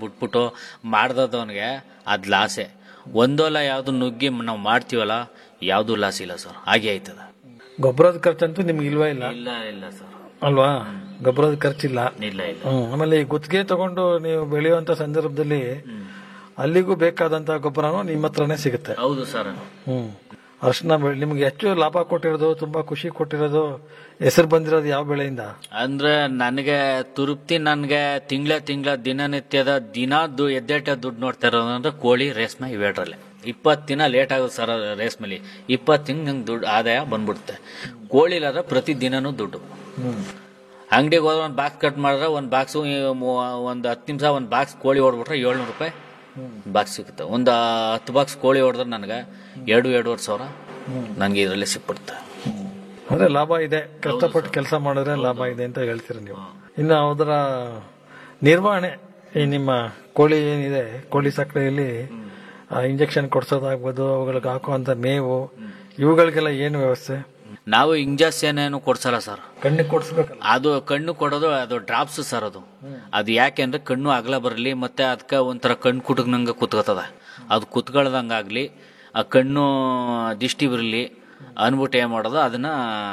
ಬಿಟ್ಬಿಟ್ಟು ಮಾಡ್ದವನಿಗೆ ಅದು ಲಾಸೆ ಒಂದೊಲ ಯಾವ್ದು ನುಗ್ಗಿ ನಾವು ಮಾಡ್ತೀವಲ್ಲ ಯಾವ್ದು ಲಾಸ್ ಇಲ್ಲ ಸರ್ ಹಾಗೆ ಆಯ್ತದ ಗೊಬ್ಬರದ ಖರ್ಚಂತೂ ನಿಮ್ಗೆ ಇಲ್ವಾ ಇಲ್ಲ ಇಲ್ಲ ಇಲ್ಲ ಸರ್ ಅಲ್ವಾ ಗೊಬ್ಬರದ ಖರ್ಚಿಲ್ಲ ಇಲ್ಲ ಇಲ್ಲ ಹ್ಮ್ ಆಮೇಲೆ ಈ ಗುತ್ತಿಗೆ ತಗೊಂಡು ನೀವು ಬೆಳೆಯುವಂತ ಸಂದರ್ಭದಲ್ಲಿ ಅಲ್ಲಿಗೂ ಬೇಕಾದಂತ ಗೊಬ್ಬರನು ನಿಮ್ಮ ಹತ್ರನೇ ಸಿಗುತ್ತೆ ಹೌದು ಸರ್ ಹ್ಮ್ ಅರ್ಶನ ಬೆಳೆ ನಿಮ್ಗೆ ಹೆಚ್ಚು ಲಾಭ ಕೊಟ್ಟಿರೋದು ತುಂಬಾ ಖುಷಿ ಕೊಟ್ಟಿರೋದು ಹೆಸರು ಬಂದಿರೋದು ಯಾವ ಬೆಳೆಯಿಂದ ಅಂದ್ರೆ ನನಗೆ ತುರುಪ್ತಿ ನನಗೆ ತಿಂಗಳ ತಿಂಗಳ ದಿನನಿತ್ಯದ ದಿನ ದು ಎದ್ದೇಟ ದುಡ್ಡು ನೋಡ್ತಾ ಇರೋದು ಅಂದ್ರೆ ಕೋಳಿ ರೇಷ್ಮೆ ಇವೆರಡರಲ್ಲೇ ಇಪ್ಪತ್ತು ದಿನ ಲೇಟ್ ಆಗುತ್ತೆ ಸರ್ ರೇಷ್ಮೆಲಿ ಇಪ್ಪತ್ತು ತಿಂಗ್ ನಂಗೆ ದುಡ್ಡು ಆದಾಯ ಬಂದ್ಬಿಡುತ್ತೆ ಕೋಳಿ ಇಲ್ಲಾದ್ರೆ ಪ್ರತಿ ದಿನನೂ ದುಡ್ಡು ಅಂಗಡಿಗೆ ಹೋದ್ರೆ ಒಂದು ಬಾಕ್ಸ್ ಕಟ್ ಮಾಡಿದ್ರೆ ಒಂದು ಬಾಕ್ಸು ಒಂದು ಹತ್ತು ನಿಮಿಷ ಒಂದು ಬಾಕ್ಸ್ ಕೋಳಿ ಹೊಡ್ಬಿಟ್ರೆ ಏಳ್ನೂರು ರೂಪಾಯಿ ಬಾಕ್ಸ್ ಸಿಗುತ್ತೆ ಒಂದು ಹತ್ತು ಬಾಕ್ಸ್ ಕೋಳಿ ಹೊಡೆದ್ರೆ ನನಗೆ ಎರಡು ಎರಡೂವರೆ ಸಾವಿರ ನನಗೆ ಇದರಲ್ಲೇ ಸಿಕ್ಬಿಡುತ್ತೆ ಅಂದ್ರೆ ಲಾಭ ಇದೆ ಕಷ್ಟಪಟ್ಟು ಕೆಲಸ ಮಾಡಿದ್ರೆ ಲಾಭ ಇದೆ ಅಂತ ಹೇಳ್ತೀರ ನೀವು ಇನ್ನು ಅದರ ನಿರ್ವಹಣೆ ಈ ನಿಮ್ಮ ಕೋಳಿ ಏನಿದೆ ಕೋಳಿ ಸಕ್ಕರೆಯಲ್ಲಿ ಇಂಜೆಕ್ಷನ್ ಕೊಡ್ಸೋದಾಗ್ಬೋದು ಅವುಗಳಿಗೆ ಹಾಕುವಂತ ಮೇವು ಇವುಗಳಿಗೆಲ್ಲ ಏನು ವ್ಯವಸ್ಥೆ ನಾವು ಇಂಜೆಕ್ಷನ್ ಏನು ಕೊಡ್ಸಲ್ಲ ಸರ್ ಕಣ್ಣಿಗೆ ಕೊಡ್ಸ್ಬೇಕಲ್ಲ ಅದು ಕಣ್ಣು ಕೊಡೋದು ಅದು ಡ್ರಾಪ್ಸ್ ಸರ್ ಅದು ಅದು ಯಾಕೆ ಅಂದ್ರೆ ಕಣ್ಣು ಅಗಲ ಬರಲಿ ಮತ್ತೆ ಅದಕ್ಕೆ ಒಂಥರ ಕಣ್ಣು ಕುಟುಕ್ನಂಗೆ ಕುತ್ಕೋತದ ಅದು ಕುತ್ಕೊಳ್ದಂಗಾಗ್ಲಿ ಆ ಕಣ್ಣು ದಿಷ್ಟಿ ಬರಲಿ ಅನ್ಬಿಟ್ಟು ಏನ್ ಮಾಡೋದು ಅದನ್ನ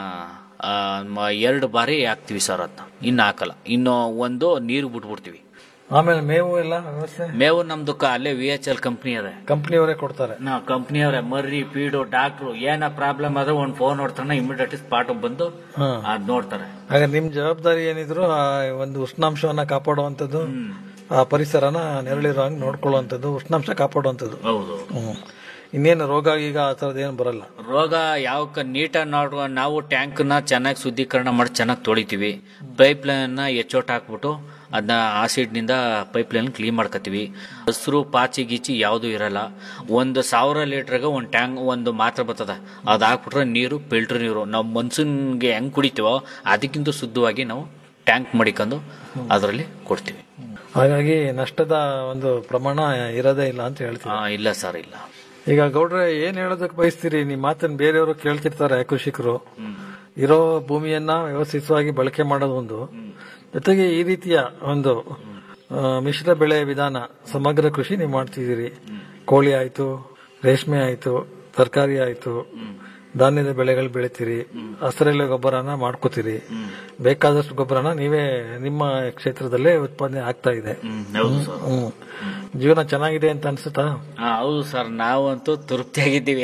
ಆ, ಮ- ಎರಡು ಬಾರಿ ಹಾಕ್ತಿವಿ ಸರ್ ಅದನ್ನ ಇನ್ನು ಹಾಕಲ್ಲ ಇನ್ನು ಒಂದು ನೀರು ಬಿಟ್ಬಿಡ್ತೀವಿ ಆಮೇಲೆ ಮೇವು ಎಲ್ಲ ವ್ಯವಸ್ಥೆ ಮೇವು ನಮ್ದು ಕ- ಅಲ್ಲೇ ವಿ ಎಚ್ ಎಲ್ ಕಂಪ್ನಿ ಅದೇ ಕಂಪ್ನಿಯವರೇ ಕೊಡ್ತಾರೆ ನಾ ಕಂಪ್ನಿಯವ್ರೆ ಮರ್ರಿ ಪೀಡು ಡಾಕ್ಟ್ರು ಏನ ಪ್ರಾಬ್ಲಮ್ ಆದ್ರೆ ಒಂದು ಫೋನ್ ನೋಡ್ತಾನೆ ಇಮಿಡಿಯೇಟ್ ಸ್ಪಾಟ್ ಬಂದು ಹಾ. ಅದ್ ನೋಡ್ತಾರೆ ಹಾಗೆ ನಿಮ್ ಜವಾಬ್ದಾರಿ ಏನಿದ್ರು ಆ ಒಂದು ಉಷ್ಣಾಂಶವನ್ನ ಕಾಪಾಡುವಂತದ್ದು ಆ ಪರಿಸರನ ನೆರಳಿರೋ ಹಂಗೆ ನೋಡ್ಕೊಳ್ಳುವಂಥದ್ದು ಉಷ್ಣಾಂಶ ಕಾಪಾಡುವಂಥದ್ದು ಹೌದು ಹ್ಮ್ ಇನ್ನೇನು ರೋಗ ಈಗ ಆ ಥರದ್ದು ಏನು ಬರಲ್ಲ ರೋಗ ಯಾವ ನೀಟಾಗಿ ನೋಡುವ ನಾವು ಟ್ಯಾಂಕ್ನ ಚೆನ್ನಾಗಿ ಶುದ್ಧೀಕರಣ ಮಾಡಿ ಚೆನ್ನಾಗಿ ತೊಳಿತೀವಿ ಪೈಪ್ ಲೈನ್ನ ಎಚ್ಚೋಟ್ ಹಾಕ್ಬಿಟ್ಟು ಅದನ್ನ ಆಸಿಡ್ನಿಂದ ಪೈಪ್ ಲೈನ್ ಕ್ಲೀನ್ ಮಾಡ್ಕೋತೀವಿ ಹಸಿರು ಪಾಚಿ ಗೀಚಿ ಯಾವುದೂ ಇರಲ್ಲ ಒಂದು ಸಾವಿರ ಲೀಟ್ರಿಗೆ ಒಂದು ಟ್ಯಾಂಕ್ ಒಂದು ಮಾತ್ರ ಬರ್ತದೆ ಅದು ಹಾಕ್ಬಿಟ್ರೆ ನೀರು ಫಿಲ್ಟರ್ ನೀರು ನಾವು ಮನ್ಸೂನ್ಗೆ ಹೆಂಗ್ ಕುಡಿತೀವೋ ಅದಕ್ಕಿಂತ ಶುದ್ಧವಾಗಿ ನಾವು ಟ್ಯಾಂಕ್ ಮಡಿಕೊಂಡು ಅದರಲ್ಲಿ ಕೊಡ್ತೀವಿ ಹಾಗಾಗಿ ನಷ್ಟದ ಒಂದು ಪ್ರಮಾಣ ಇರೋದೇ ಇಲ್ಲ ಅಂತ ಹೇಳ್ತೀವಿ ಆ, ಇಲ್ಲ ಸರ್ ಇಲ್ಲ ಈಗ ಗೌಡ್ರೆ ಏನ್ ಹೇಳೋದಕ್ಕೆ ಬಯಸ್ತೀರಿ ನಿಮ್ಮ ಮಾತನ್ನ ಬೇರೆಯವರು ಕೇಳ್ತಿರ್ತಾರೆ ಕೃಷಿಕರು ಇರೋ ಭೂಮಿಯನ್ನ ವ್ಯವಸ್ಥಿತವಾಗಿ ಬಳಕೆ ಮಾಡೋದು ಒಂದು ಜೊತೆಗೆ ಈ ರೀತಿಯ ಒಂದು ಆ, ಮಿಶ್ರ ಬೆಳೆ ವಿಧಾನ ಸಮಗ್ರ ಕೃಷಿ ನೀವು ಮಾಡ್ತಿದ್ದೀರಿ ಕೋಳಿ ಆಯ್ತು ರೇಷ್ಮೆ ಆಯ್ತು ತರಕಾರಿ ಆಯ್ತು ಧಾನ್ಯದ ಬೆಳೆಗಳು ಬೆಳಿತೀರಿ ಹಸಿರೆಲೆ ಗೊಬ್ಬರನ ಮಾಡ್ಕೋತೀರಿ ಬೇಕಾದಷ್ಟು ಗೊಬ್ಬರನ ನೀವೇ ನಿಮ್ಮ ಕ್ಷೇತ್ರದಲ್ಲೇ ಉತ್ಪಾದನೆ ಆಗ್ತಾ ಇದೆ ಹ್ಮ್, ಹೌದು ಸರ್ ಹ್ಮ್ ಜೀವನ ಚೆನ್ನಾಗಿದೆ ಅಂತ ಅನ್ಸುತ್ತಾ ಆ, ಹೌದು ಸರ್ ನಾವಂತೂ ತೃಪ್ತಿಯಾಗಿದ್ದೀವಿ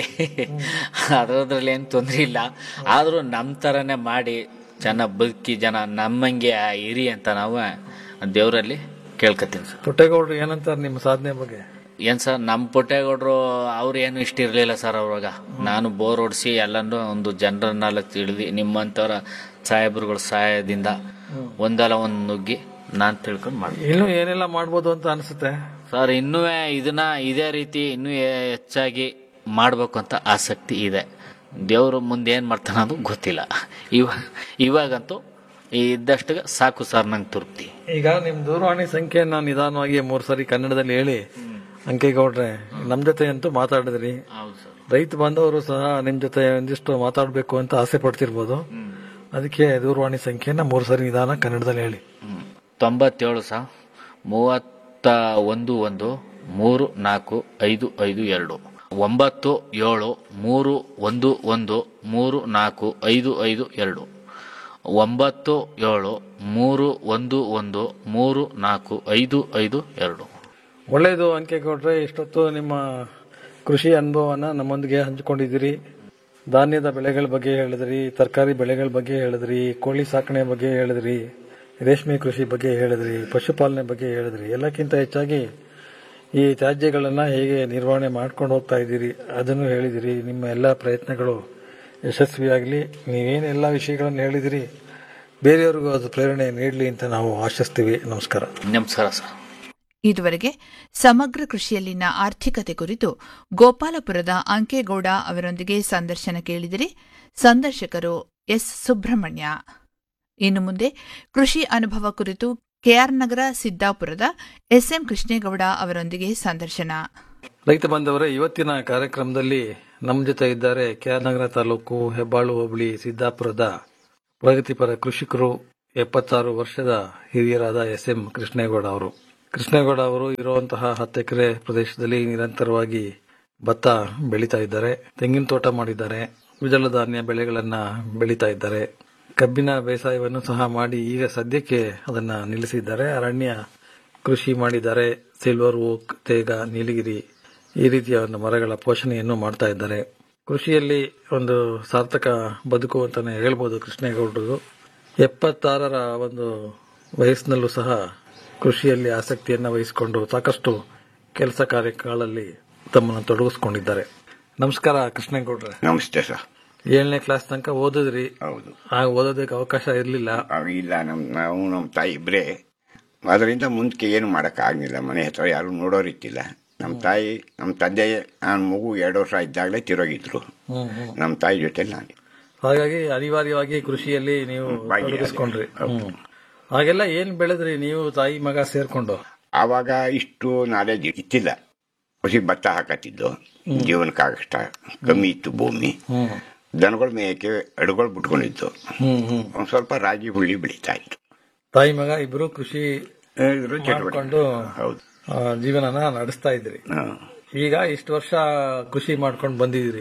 ಅದರದ್ರಲ್ಲಿ ಏನು ತೊಂದರೆ ಇಲ್ಲ ಆದರೂ ನಮ್ಮ ಥರನೇ ಮಾಡಿ ಚೆನ್ನಾಗಿ ಬದುಕಿ ಜನ ನಮ್ಮಂಗೆ ಇರಿ ಅಂತ ನಾವು ದೇವರಲ್ಲಿ ಕೇಳ್ಕೊತೀನಿ ಸರ್ ಪುಟ್ಟೇಗೌಡರು ಏನಂತಾರೆ ನಿಮ್ಮ ಸಾಧನೆ ಬಗ್ಗೆ ಏನ್ ಸರ್ ನಮ್ಮ ಪುಟ್ಟೇಗೌಡರು ಅವ್ರು ಏನು ಇಷ್ಟ ಇರಲಿಲ್ಲ ಸರ್ ಅವಾಗ ನಾನು ಬೋರ್ ಹೊಡ್ಸಿ ಎಲ್ಲನೂ ಒಂದು ಜನರನ್ನೆಲ್ಲ ತಿಳಿದು ನಿಮ್ಮಂಥವ್ರ ಸಾಹೇಬ್ರುಗಳ ಸಹಾಯದಿಂದ ಒಂದಲ್ಲ ಒಂದು ನುಗ್ಗಿ ನಾನು ತಿಳ್ಕೊಂಡು ಮಾಡಿ ಇನ್ನು ಏನೆಲ್ಲ ಮಾಡ್ಬೋದು ಅಂತ ಅನ್ಸುತ್ತೆ ಸರ್ ಇನ್ನೂ ಇದನ್ನ ಇದೇ ರೀತಿ ಇನ್ನೂ ಹೆ- ಹೆಚ್ಚಾಗಿ ಮಾಡ್ಬೇಕು ಅಂತ ಆಸಕ್ತಿ ಇದೆ ದೇವರು ಮುಂದೆ ಏನ್ ಮಾಡ್ತಾನ ಅದು ಗೊತ್ತಿಲ್ಲ ಇವಾಗ ಇವಾಗಂತೂ ಇದ್ದಷ್ಟು ಸಾಕು ಸರ್ ನಂಗೆ ತೃಪ್ತಿ ಈಗ ನಿಮ್ ದೂರವಾಣಿ ಸಂಖ್ಯೆಯನ್ನ ನಿಧಾನವಾಗಿ ಮೂರ್ ಸರಿ ಕನ್ನಡದಲ್ಲಿ ಹೇಳಿ ಅಂಕೇಗೌಡ್ರೆ ನಮ್ ಜೊತೆ ಅಂತೂ ಮಾತಾಡಿದ್ರಿ ಹೌದು ಸರ್ ರೈತ ಬಾಂಧವರು ಸಹ ನಿಮ್ ಜೊತೆ ಒಂದಿಷ್ಟು ಮಾತಾಡ್ಬೇಕು ಅಂತ ಆಸೆ ಪಡ್ತಿರ್ಬೋದು ಅದಕ್ಕೆ ದೂರವಾಣಿ ಸಂಖ್ಯೆಯನ್ನ ಮೂರ್ ಸರಿ ನಿಧಾನ ಕನ್ನಡದಲ್ಲಿ ಹೇಳಿ ತೊಂಬತ್ತೇಳು ಸಹ ಮೂವತ್ತ ಒಂದು ಒಂದು ಮೂರು ನಾಲ್ಕು ಐದು ಐದು ಎರಡು ಒಂಬತ್ತು ಏಳು ಮೂರು ಒಂದು ಒಂದು ಮೂರು ನಾಲ್ಕು ಐದು ಐದು ಎರಡು ಒಂಬತ್ತು ಏಳು ಮೂರು ಒಂದು ಒಂದು ಮೂರು ನಾಲ್ಕು ಐದು ಐದು ಎರಡು ಒಳ್ಳೇದು ಅಂಕೇಗೌಡ್ರೆ ಇಷ್ಟೊತ್ತು ನಿಮ್ಮ ಕೃಷಿ ಅನುಭವನ ನಮ್ಮೊಂದಿಗೆ ಹಂಚಿಕೊಂಡಿದ್ದೀರಿ ಧಾನ್ಯದ ಬೆಳೆಗಳ ಬಗ್ಗೆ ಹೇಳಿದ್ರಿ ತರಕಾರಿ ಬೆಳೆಗಳ ಬಗ್ಗೆ ಹೇಳಿದ್ರಿ ಕೋಳಿ ಸಾಕಣೆ ಬಗ್ಗೆ ಹೇಳಿದ್ರಿ ರೇಷ್ಮೆ ಕೃಷಿ ಬಗ್ಗೆ ಹೇಳಿದ್ರಿ ಪಶುಪಾಲನೆ ಬಗ್ಗೆ ಹೇಳಿದ್ರಿ ಎಲ್ಲಕ್ಕಿಂತ ಹೆಚ್ಚಾಗಿ ಈ ತ್ಯಾಜ್ಯಗಳನ್ನ ಹೇಗೆ ನಿರ್ವಹಣೆ ಮಾಡ್ಕೊಂಡು ಹೋಗ್ತಾ ಇದ್ದೀರಿ ಅದನ್ನು ಹೇಳಿದಿರಿ ನಿಮ್ಮ ಎಲ್ಲ ಪ್ರಯತ್ನಗಳು ಯಶಸ್ವಿಯಾಗಲಿ ನೀವೇನು ಎಲ್ಲ ವಿಷಯಗಳನ್ನು ಹೇಳಿದಿರಿ ಬೇರೆಯವ್ರಿಗೂ ಅದು ಪ್ರೇರಣೆ ನೀಡಲಿ ಅಂತ ನಾವು ಆಶಿಸ್ತೀವಿ ನಮಸ್ಕಾರ ನಮಸ್ಕಾರ ಸರ್ ಇದುವರೆಗೆ ಸಮಗ್ರ ಕೃಷಿಯಲ್ಲಿನ ಆರ್ಥಿಕತೆ ಕುರಿತು ಗೋಪಾಲಪುರದ ಅಂಕೇಗೌಡ ಅವರೊಂದಿಗೆ ಸಂದರ್ಶನ ಕೇಳಿದಿರಿ ಸಂದರ್ಶಕರು ಎಸ್ ಸುಬ್ರಹ್ಮಣ್ಯ ಇನ್ನು ಮುಂದೆ ಕೃಷಿ ಅನುಭವ ಕುರಿತು ಕೆಆರ್ ನಗರ ಸಿದ್ದಾಪುರದ ಎಸ್ಎಂ ಕೃಷ್ಣೇಗೌಡ ಅವರೊಂದಿಗೆ ಸಂದರ್ಶನ ರೈತ ಬಾಂಧವರೇ ಇವತ್ತಿನ ಕಾರ್ಯಕ್ರಮದಲ್ಲಿ ನಮ್ಮ ಜೊತೆ ಇದ್ದಾರೆ ಕೆಆರ್ ನಗರ ತಾಲೂಕು ಹೆಬ್ಬಾಳು ಹೋಬಳಿ ಸಿದ್ದಾಪುರದ ಪ್ರಗತಿಪರ ಕೃಷಿಕರು ಎಪ್ಪತ್ತಾರು ವರ್ಷದ ಹಿರಿಯರಾದ ಎಸ್ ಎಂ ಕೃಷ್ಣೇಗೌಡ ಅವರು ಕೃಷ್ಣೇಗೌಡ ಅವರು ಇರುವಂತಹ ಹತ್ತು ಎಕರೆ ಪ್ರದೇಶದಲ್ಲಿ ನಿರಂತರವಾಗಿ ಭತ್ತ ಬೆಳೀತಾ ಇದ್ದಾರೆ ತೆಂಗಿನ ತೋಟ ಮಾಡಿದ್ದಾರೆ ದ್ವಿದಳ ಧಾನ್ಯ ಬೆಳೆಗಳನ್ನ ಬೆಳೀತಾ ಇದ್ದಾರೆ ಕಬ್ಬಿನ ಬೇಸಾಯವನ್ನು ಸಹ ಮಾಡಿ ಈಗ ಸದ್ಯಕ್ಕೆ ಅದನ್ನ ನಿಲ್ಲಿಸಿದ್ದಾರೆ ಅರಣ್ಯ ಕೃಷಿ ಮಾಡಿದ್ದಾರೆ ಸಿಲ್ವರ್ ಓಕ್ ತೇಗ ನೀಲಗಿರಿ ಈ ರೀತಿಯ ಒಂದು ಮರಗಳ ಪೋಷಣೆಯನ್ನು ಮಾಡ್ತಾ ಇದ್ದಾರೆ ಕೃಷಿಯಲ್ಲಿ ಒಂದು ಸಾರ್ಥಕ ಬದುಕು ಅಂತಾನೆ ಹೇಳ್ಬೋದು ಕೃಷ್ಣೇಗೌಡರು ಎಪ್ಪತ್ತಾರರ ಒಂದು ವಯಸ್ಸಿನಲ್ಲೂ ಸಹ ಕೃಷಿಯಲ್ಲಿ ಆಸಕ್ತಿಯನ್ನು ವಹಿಸಿಕೊಂಡು ಸಾಕಷ್ಟು ಕೆಲಸ ಕಾರ್ಯಗಳಲ್ಲಿ ತಮ್ಮನ್ನು ತೊಡಗಿಸ್ಕೊಂಡಿದ್ದಾರೆ ನಮಸ್ಕಾರ ಕೃಷ್ಣೇಗೌಡ್ರೆ ನಮಸ್ತೆ ಸರ್ ಏಳನೇ ಕ್ಲಾಸ್ ತನಕ ಓದಿದ್ರಿ ಹೌದು ಆಗ ಓದೋದಕ್ಕೆ ಅವಕಾಶ ಇರಲಿಲ್ಲ ಅವ್ ಇಲ್ಲ ನಮ್ ನಾವು ನಮ್ಮ ತಾಯಿ ಇಬ್ಬರೇ ಅದರಿಂದ ಮುಂದಕ್ಕೆ ಏನು ಮಾಡೋಕ್ಕಾಗಲಿಲ್ಲ ಮನೆ ಹತ್ರ ಯಾರು ನೋಡೋರಿತ್ತಿಲ್ಲ ನಮ್ಮ ತಾಯಿ ನಮ್ಮ ತಂದೆ ನಾನು ಮಗು ಎರಡು ವರ್ಷ ಇದ್ದಾಗಲೇ ತಿರೋಗಿದ್ರು ನಮ್ಮ ತಾಯಿ ಜೊತೆ ನಾನು ಹಾಗಾಗಿ ಅನಿವಾರ್ಯವಾಗಿ ಕೃಷಿಯಲ್ಲಿ ನೀವು ಭಾಗಿಯಾದೆ. ತೊಡಗಿಸ್ಕೊಂಡ್ರಿ ಹೌದು. ಹ್ಮ್. ಹಾಗೆಲ್ಲ ಏನ್ ಬೆಳೆದ್ರಿ ನೀವು ತಾಯಿ ಮಗ ಸೇರ್ಕೊಂಡು ಆವಾಗ ಇಷ್ಟು ನಾಲೆಜ್ ಇತ್ತಿಲ್ಲ ಹೊಸಿ ಭತ್ತ ಹಾಕತ್ತಿದ್ದು ಜೀವನಕ್ಕಾಗಷ್ಟ ಕಮ್ಮಿ ಇತ್ತು ಭೂಮಿ ಹ್ಮ್ ದನಗಳ ಮೇಯಕ್ಕೆ ಅಡುಗಳು ಬಿಟ್ಕೊಂಡಿದ್ದು ಹ್ಮ್ ಹ್ಮ್ ಒಂದು ಸ್ವಲ್ಪ ರಾಗಿ ಹುಳ್ಳಿ ಬೆಳೀತಾ ಇತ್ತು ತಾಯಿ ಮಗ ಇಬ್ರು ಕೃಷಿ ಇದ್ರ ಚಟುವಟಿಕೆ ಮಾಡ್ಕೊಂಡು ಹೌದು ಆ, ಜೀವನನ ನಡೆಸ್ತಾ ಇದ್ರಿ ಹಾ. ಈಗ ಇಷ್ಟು ವರ್ಷ ಕೃಷಿ ಮಾಡ್ಕೊಂಡು ಬಂದಿದ್ದೀರಿ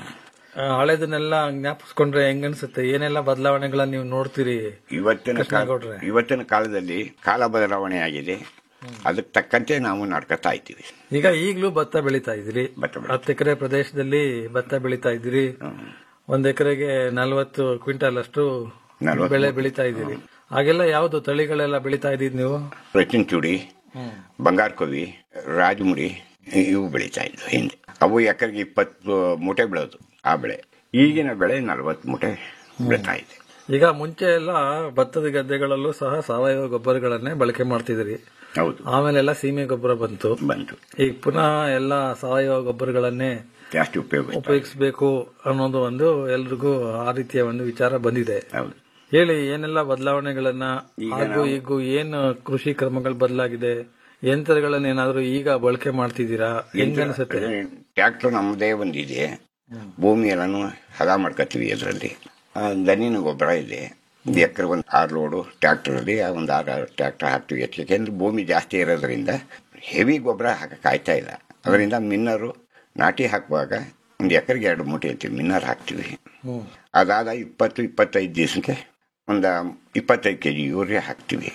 ಆ, ಹಳೆದನ್ನೆಲ್ಲ ಜ್ಞಾಪಿಸ್ಕೊಂಡ್ರೆ ಹೆಂಗ್ ಅನ್ಸುತ್ತೆ ಏನೆಲ್ಲ ಬದಲಾವಣೆಗಳನ್ನ ನೀವು ನೋಡ್ತೀರಿ ಇವತ್ತಿನ ಕಾಲ ಕೃಷ್ಣೇಗೌಡ್ರೆ. ಇವತ್ತಿನ ಕಾಲದಲ್ಲಿ ಕಾಲ ಬದಲಾವಣೆ ಆಗಿದೆ ಅದಕ್ಕೆ ತಕ್ಕಂತೆ ನಾವು ನಡ್ಕೊತಾ ಇದ್ದೀವಿ ಈಗ ಈಗಲೂ ಭತ್ತ ಬೆಳೀತಾ ಇದ್ದೀರಿ ಭತ್ತ ಬೆಳೆ- ಹತ್ತು ಎಕರೆ ಪ್ರದೇಶದಲ್ಲಿ ಭತ್ತ ಬೆಳೀತಾ ಇದ್ದೀರಿ ಒಂದ್ ಎಕರೆಗೆ ನಲ್ವತ್ತು ಕ್ವಿಂಟಲ್ ಅಷ್ಟು ನಲ್ವತ್ತು. ಬೆಳೆ ಬೆಳೀತಾ ಇದ್ದೀರಿ ಹಾಗೆಲ್ಲ ಯಾವ್ದು ತಳಿಗಳೆಲ್ಲ ಬೆಳೀತಾ ಇದ್ದೀರಿ ನೀವು ರಚಿನ್ ಚೂಡಿ ಬಂಗಾರ ಕವಿ ರಾಜಮುಡಿ ಇವು ಬೆಳೀತಾ ಇದ್ವು ಹಿಂದೆ ಅವು ಎಕರೆಗೆ ಇಪ್ಪತ್ತು ಮೂಟೆ ಬೆಳೆದು ಆ ಬೆಳೆ ಈಗಿನ ಬೆಳೆ ನಲವತ್ತು ಮೂಟೆ ಬೆಳೀತಾ ಇದೆ ಈಗ ಮುಂಚೆ ಎಲ್ಲ ಭತ್ತದ ಗದ್ದೆಗಳಲ್ಲೂ ಸಹ ಸಾವಯವ ಗೊಬ್ಬರಗಳನ್ನೇ ಬಳಕೆ ಮಾಡ್ತಿದ್ರಿ ಹೌದು ಆಮೇಲೆ ಎಲ್ಲ ಸೀಮೆ ಗೊಬ್ಬರ ಬಂತು ಬಂತು ಈಗ ಪುನಃ ಎಲ್ಲ ಸಾವಯವ ಗೊಬ್ಬರಗಳನ್ನೇ ಜಾಸ್ತಿ ಉಪಯೋಗ ಆಯ್ತು. ಉಪಯೋಗಿಸಬೇಕು ಅನ್ನೋದು ಒಂದು ಎಲ್ರಿಗೂ ಆ ರೀತಿಯ ಒಂದು ವಿಚಾರ ಬಂದಿದೆ ಹೌದು ಹೇಳಿ ಏನೆಲ್ಲ ಬದಲಾವಣೆಗಳನ್ನ ಈಗ ಹಾಗೂ ನಾವು- ಈಗ ಏನು ಕೃಷಿ ಕ್ರಮಗಳು ಬದಲಾಗಿದೆ ಯಂತ್ರಗಳನ್ನ ಏನಾದ್ರು ಈಗ ಬಳಕೆ ಮಾಡ್ತಿದ್ದೀರಾ ಹೆಂಗ್ ಅನ್ಸುತ್ತೆ ಟ್ರ್ಯಾಕ್ಟರ್ ನಮ್ಮದೇ ಒಂದಿದೆ ಭೂಮಿ ಎಲ್ಲಾನು ಹದ ಮಾಡ್ಕೊತೀವಿ ಅದರಲ್ಲಿ ದನಿನ ಗೊಬ್ಬರ ಇದೆ ಒಂದು ಎಕರೆ ಒಂದು ಆರು ಲೋಡು ಟ್ರ್ಯಾಕ್ಟರ್ ಅಲ್ಲಿ ಆ ಒಂದು ಆರು ಟ್ರ್ಯಾಕ್ಟರ್ ಹಾಕ್ತೀವಿ ಯಾಕೆಂದ್ರೆ ಭೂಮಿ ಜಾಸ್ತಿ ಇರೋದ್ರಿಂದ ಹೆವಿ ಗೊಬ್ಬರ ಹಾಕಕ್ಕೆ ಆಯ್ತಾ ಇಲ್ಲ ಅದರಿಂದ ಮಿನ್ನರು ನಾಟಿ ಹಾಕುವಾಗ ಒಂದು ಎಕರೆಗೆ ಎರಡು ಮೂಟೆ ಅಂತೀವಿ ಮಿನ್ನರ್ ಹಾಕ್ತೀವಿ ಅದಾದ ಇಪ್ಪತ್ತು ಇಪ್ಪತ್ತೈದು ದಿವಸಕ್ಕೆ ಒಂದು ಇಪ್ಪತ್ತೈದು ಕೆ ಜಿ ಯೂರಿಯಾ ಹಾಕ್ತೀವಿ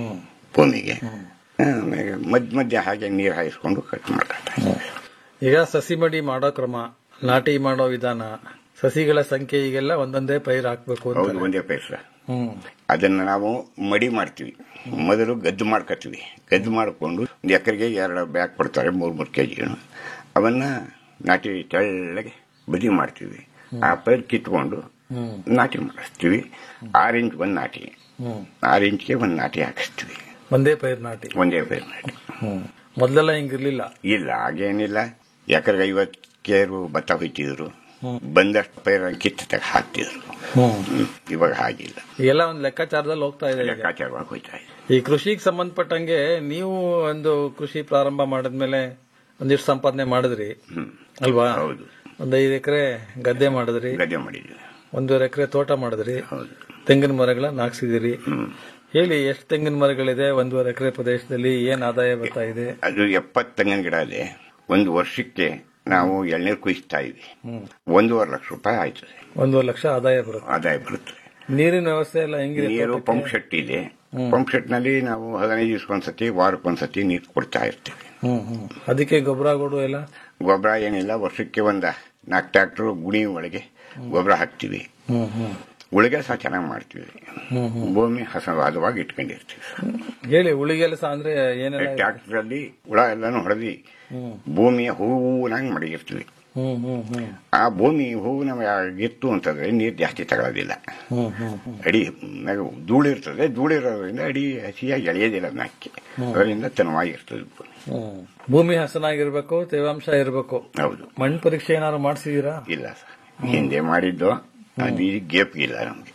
ಭೂಮಿಗೆ ಆಮೇಲೆ ಮಧ್ಯ ಮಧ್ಯ ಹಾಗೆ ನೀರು ಹಾಯಿಸ್ಕೊಂಡು ಕಟ್ ಮಾಡ್ಕೊಳ್ತಾ ಈಗ ಸಸಿ ಮಡಿ ಮಾಡೋ ಕ್ರಮ ನಾಟಿ ಮಾಡೋ ವಿಧಾನ ಸಸಿಗಳ ಸಂಖ್ಯೆ ಈಗೆಲ್ಲ ಒಂದೊಂದೇ ಪೈರ್ ಹಾಕ್ಬೇಕು ಅಂತ ಹೌದು ಒಂದೇ ಪೈಸ ಹ್ಮ್ ಅದನ್ನ ನಾವು ಮಡಿ ಮಾಡ್ತೀವಿ ಮೊದಲು ಗದ್ದು ಮಾಡ್ಕೊತೀವಿ ಗದ್ದು ಮಾಡಿಕೊಂಡು ಒಂದು ಎಕರೆಗೆ ಎರಡು ಬ್ಯಾಗ್ ಕೊಡ್ತಾರೆ ಮೂರು ಮೂರು ಕೆ ಜಿ ಅವನ್ನ ನಾಟಿ ತೆಳ್ಳಗೆ ಬದಿ ಮಾಡ್ತೀವಿ ಆ ಪೈರ್ ಕಿತ್ಕೊಂಡು ನಾಟಿ ಮಾಡಿಸ್ತೀವಿ ಆರು ಇಂಚ್ ಒಂದು ನಾಟಿ ಆರು ಇಂಚ್ಗೆ ಒಂದು ನಾಟಿ ಹಾಕಿಸ್ತೀವಿ ಒಂದೇ ಪೈರ್ ನಾಟಿ ಒಂದೇ ಪೈರ್ ನಾಟಿ ಮೊದ್ಲೆಲ್ಲ ಹಿಂಗಿರ್ಲಿಲ್ಲ ಇಲ್ಲ ಹಾಗೇನಿಲ್ಲ ಎಕರೆಗೆ ಐವತ್ತು ಕೇರು ಭತ್ತ ಹೊಯ್ತಿದ್ರು ಬಂದಷ್ಟು ಪೈರ ಕಿತ್ತು ತೆಗೆ ಹಾಕ್ತಿದ್ರು ಹ್ಮ್. ಇವಾಗ ಹಾಗಿಲ್ಲ ಈಗೆಲ್ಲ ಒಂದು ಲೆಕ್ಕಾಚಾರದಲ್ಲಿ ಹೋಗ್ತಾ ಇದೆ ಈಗ. ಲೆಕ್ಕಾಚಾರವಾಗಿ ಹೋಯ್ತಾ ಇದೆ ಈ ಕೃಷಿಗೆ ಸಂಬಂಧಪಟ್ಟಂಗೆ ನೀವು ಒಂದು ಕೃಷಿ ಪ್ರಾರಂಭ ಮಾಡಿದ್ಮೇಲೆ ಒಂದಿಷ್ಟು ಸಂಪಾದನೆ ಮಾಡಿದ್ರಿ ಅಲ್ವಾ ಹೌದು. ಒಂದ್ ಐದು ಎಕರೆ ಗದ್ದೆ ಮಾಡಿದ್ರಿ ಗದ್ದೆ ಮಾಡಿದ್ವಿ ಒಂದೂವರೆ ಎಕರೆ ತೋಟ ಮಾಡಿದ್ರಿ ಹೌದು ತೆಂಗಿನ ಮರಗಳನ್ನ ಹಾಕ್ಸಿದಿರಿ ಹೇಳಿ ಎಷ್ಟು ತೆಂಗಿನ ಮರಗಳಿದೆ ಒಂದೂವರೆ ಎಕರೆ ಪ್ರದೇಶದಲ್ಲಿ ಏನ್ ಆದಾಯ ಬರ್ತಾ ಇದೆ ಅದು ಎಪ್ಪತ್ತು ತೆಂಗಿನ ಗಿಡ ಇದೆ ಒಂದು ವರ್ಷಕ್ಕೆ ನಾವು ಎಳ್ನೀರು ಕುಯಿಸ್ತಾ ಇದ್ವಿ ಒಂದೂವರೆ ಲಕ್ಷ ರೂಪಾಯಿ ಆಯ್ತದೆ ಒಂದೂವರೆ ಲಕ್ಷ ಆದಾಯ ಬರುತ್ತೆ ಆದಾಯ ಬರುತ್ತೆ ನೀರಿನ ವ್ಯವಸ್ಥೆ ಎಲ್ಲ ಹೆಂಗಿದೆ ನೀರು ತೋಟಕ್ಕೆ? ಪಂಪ್ ಸೆಟ್ ಇದೆ ಪಂಪ್ ಸೆಟ್ ನಲ್ಲಿ ನಾವು ಹದಿನೈದು ದಿವಸಕ್ಕೊಂದ್ಸತಿ ವಾರಕ್ಕೊಂದ್ಸತಿ ನೀರು ಕೊಡ್ತಾ ಇರ್ತೀವಿ ಹ್ಮ್ ಹ್ಮ್ ಅದಕ್ಕೆ ಗೊಬ್ಬರ ಕೊಡು ಎಲ್ಲ ಗೊಬ್ಬರ ಏನಿಲ್ಲ ವರ್ಷಕ್ಕೆ ಒಂದ ನಾಲ್ಕು ಟ್ರ್ಯಾಕ್ಟರ್ ಗುಣಿ ಒಳಗೆ ಗೊಬ್ಬರ ಹಾಕ್ತಿವಿ ಹ್ಮ್ ಹ್ಮ್ ಉಳಿಗೆ ಸಹ ಚೆನ್ನಾಗಿ ಮಾಡ್ತೀವಿ ಭೂಮಿ ಹಸವಾದವಾಗಿ ಇಟ್ಕೊಂಡಿರ್ತೀವಿ ಹೇಳಿ ಉಳಿಗೆಲ್ಲ ಸಹ ಅಂದ್ರೆ ಏನೆಲ್ಲ ಇದೆ? ಟ್ರ್ಯಾಕ್ಟರ್ ಅಲ್ಲಿ ಹುಳ ಎಲ್ಲಾನು ಹೊಡೆದಿ ಭೂಮಿಯ ಹೂವನಾಗಿ ಮಡಗಿರ್ತೀವಿ ಹ್ಮ್ ಹ್ಮ್ ಹ್ಮ್ ಆ ಭೂಮಿ ಹೂವಿನ ಇತ್ತು ಅಂತಂದ್ರೆ ನೀರು ಜಾಸ್ತಿ ತಗೊಳ್ಳೋದಿಲ್ಲ ಹ್ಮ್ ಹ್ಮ್ ಹ್ಮ್ ಅಡಿ ಮ್ಯಾಗ ಧೂಳಿರ್ತದೆ ಧೂಳಿರೋದ್ರಿಂದ ಅಡಿ ಹಸಿಯಾಗಿ ಎಳೆಯೋದಿಲ್ಲ ಮ್ಯಾಕ್ಕೆ ಅದರಿಂದ ತನವಾಗಿರ್ತದೆ ಭೂಮಿ ಹ್ಮ್. ಭೂಮಿ ಹಸನಾಗಿರ್ಬೇಕು ತೇವಾಂಶ ಇರ್ಬೇಕು ಹೌದು ಮಣ್ಣು ಪರೀಕ್ಷೆ ಏನಾದ್ರು ಮಾಡಿಸಿದೀರಾ ಇಲ್ಲ ಸರ್ ಹಿಂದೆ ಮಾಡಿದ್ದು ಅದು ಈಗ ಗೇಪ್ ಇಲ್ಲ ನಮ್ಗೆ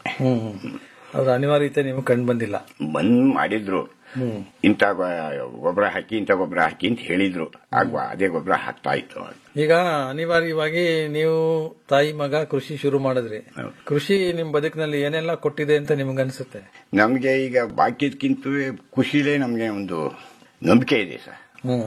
ಅದ್ರ ಅನಿವಾರ್ಯತೆ ನಿಮ್ಗೆ ಕಂಡು ಬಂದಿಲ್ಲ ಬಂದ್ ಮಾಡಿದ್ರು ಇಂಥ ಗೊಬ್ಬರ ಹಾಕಿ ಇಂಥ ಗೊಬ್ಬರ ಹಾಕಿ ಅಂತ ಹೇಳಿದ್ರು ಆಗ ಅದೇ ಗೊಬ್ಬರ ಹಾಕ್ತಾ ಇತ್ತು ಈಗ ಅನಿವಾರ್ಯವಾಗಿ ನೀವು ತಾಯಿ ಮಗ ಕೃಷಿ ಶುರು ಮಾಡಿದ್ರಿ ಹೌದು. ಕೃಷಿ ನಿಮ್ ಬದುಕಿನಲ್ಲಿ ಏನೆಲ್ಲ ಕೊಟ್ಟಿದೆ ಅಂತ ನಿಮ್ಗೆ ಅನ್ಸುತ್ತೆ ನಮ್ಗೆ ಈಗ ಬಾಕಿದ್ಕಿಂತ ಖುಷಿಲೇ ನಮ್ಗೆ ಒಂದು ನಂಬಿಕೆ ಇದೆ ಸರ್ ಹ್ಮ್